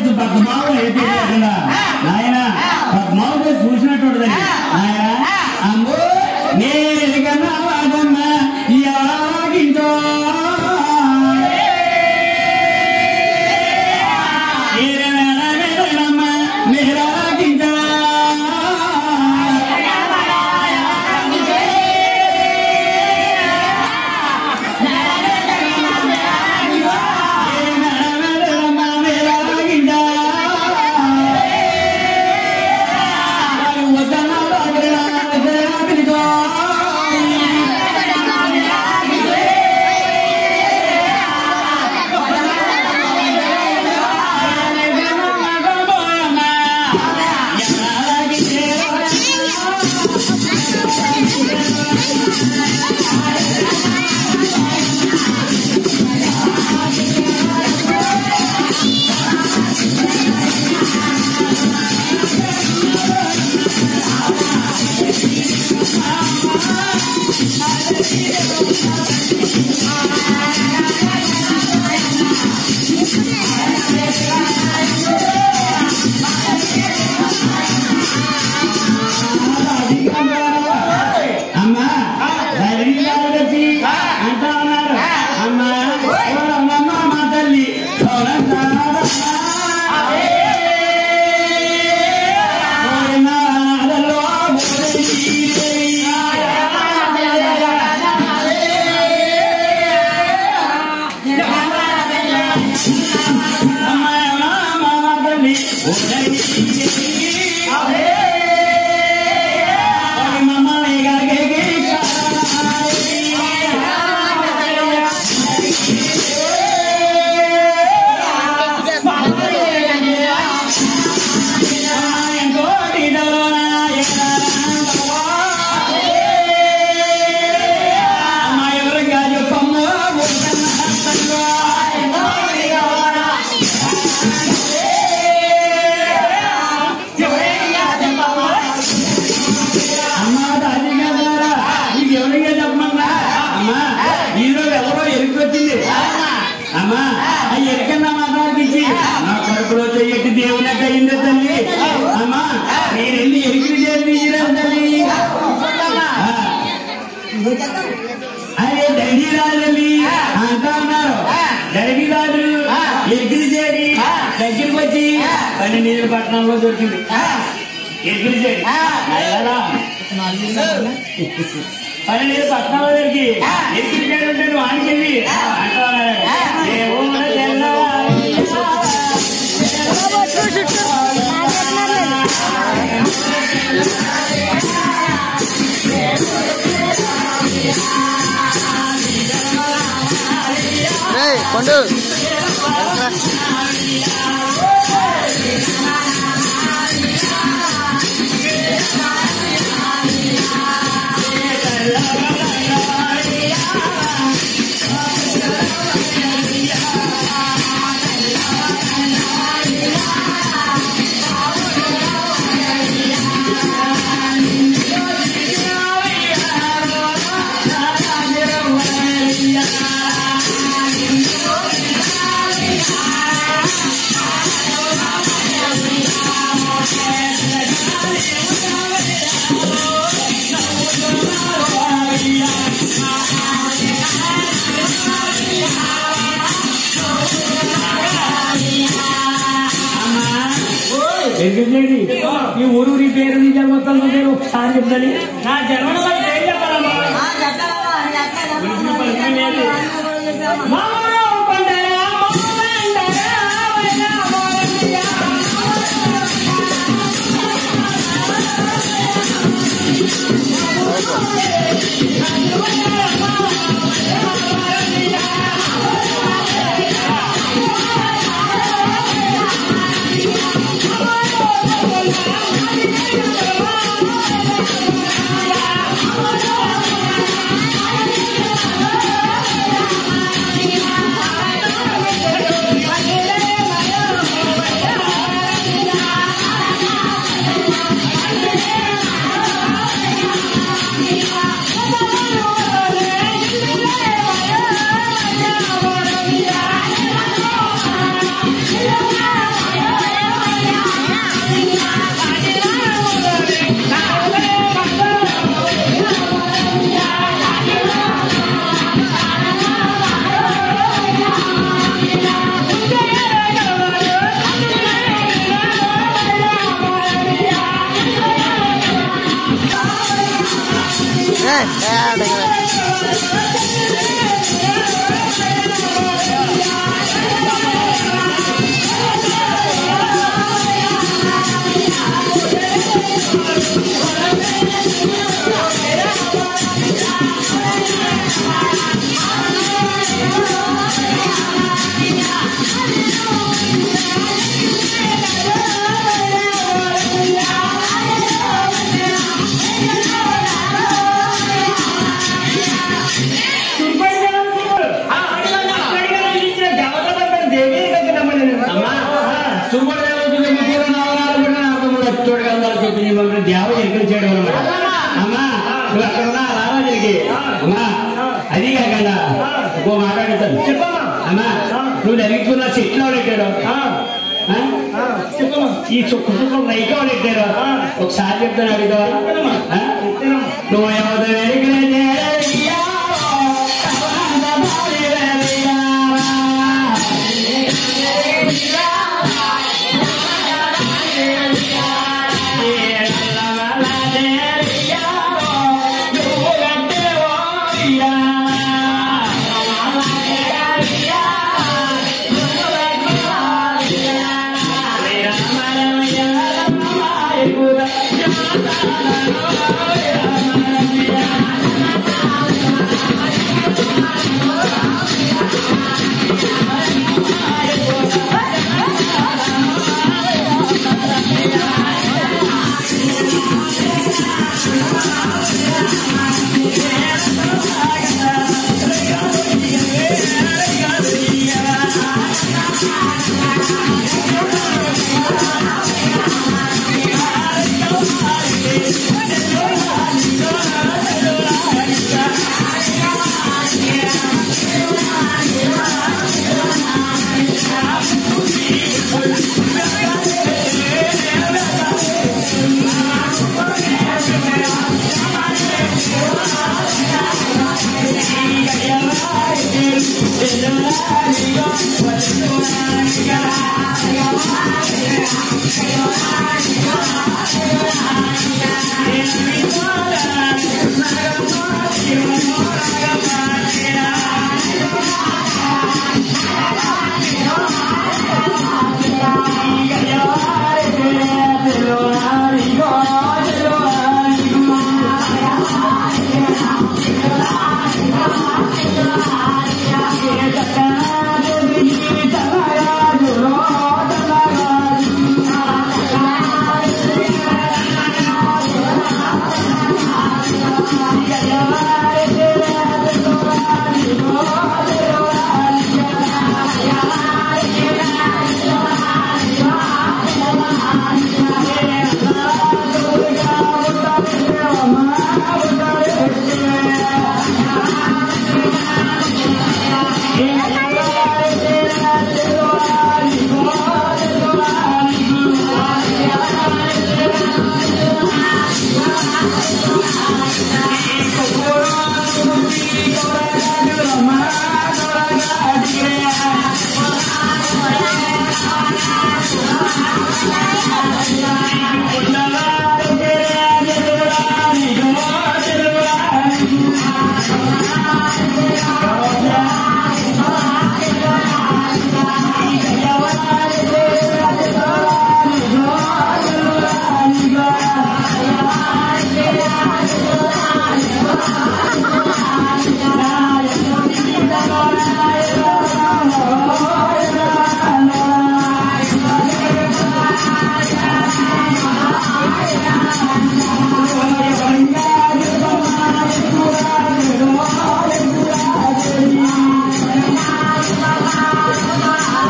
చేసి పద్మావం అయితే లేకుండా నాయన పద్మావం చూసినట్టు ఉంటుందండి నాయన అమ్మో నేను ఎదిగన్నా వాదమ్మ ఎలాగింటో అమ్మా ధైర్యం కావాలొచ్చి అంటా ఉన్నారు అమ్మా ఓరమ్మమ్మ మా తల్లి అమ్మా తల్లి కదరా నీకు ఎవరిగా చెప్పమన్నా అమ్మా ఈరోజు ఎవరో ఎరుకు వచ్చింది అమ్మా ఆ ఎరుకన్నా మాట్లాడిపించి నా కడుపులో చెయ్యట్టి దేవునట్టు అయిందే తల్లి అమ్మా నేను ఎన్ని ఎరుకులు చేసి తీయలేదు తల్లి ఆ. అరే ధైర్యరాజుని అంటా ఉన్నారు ధైర్యరాజు ఎగిరి చేరి దగ్గరికి వచ్చి పని నీళ్ళ పట్టణంలో దొరికింది ఎగిరి చేరి అయ్యారా? పని నీళ్ళ పట్టణంలో దొరికి ఎగిరి చేరి ఉంటే నువ్వు ఆనికెళ్ళి అంటా ఉన్నారు దేవుడ రేయ్ పండు ఎగిరి ఈ ఊరు నీ పేరు నీ జన్మస్థలం పేరు ఒకసారి చెప్తాను నా జన్మలో ఏం చెప్పాలమ్మా మామూలు కొండరా, మామూలండరా, వయ్యా, మామూలండరా. ఆ స్టార్ట్ అయ్యారు దేవ ఎక్కడ చేయడం అన్నమాట అమ్మా నువ్వు అక్కడ ఉన్నా రావాజీకి అమ్మా అది కాకుండా ఇంకో మాట్లాడతాను అమ్మా నువ్వు నలుగుతున్న చెట్లు పెట్టాడు ఈ చుక్క చుక్క నైకా పెట్టారు ఒకసారి చెప్తాను అడుగుతావా ఆ? నువ్వు ఎవరు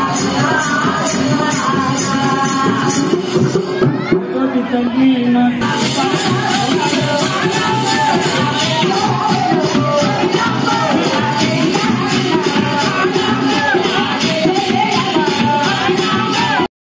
తగిన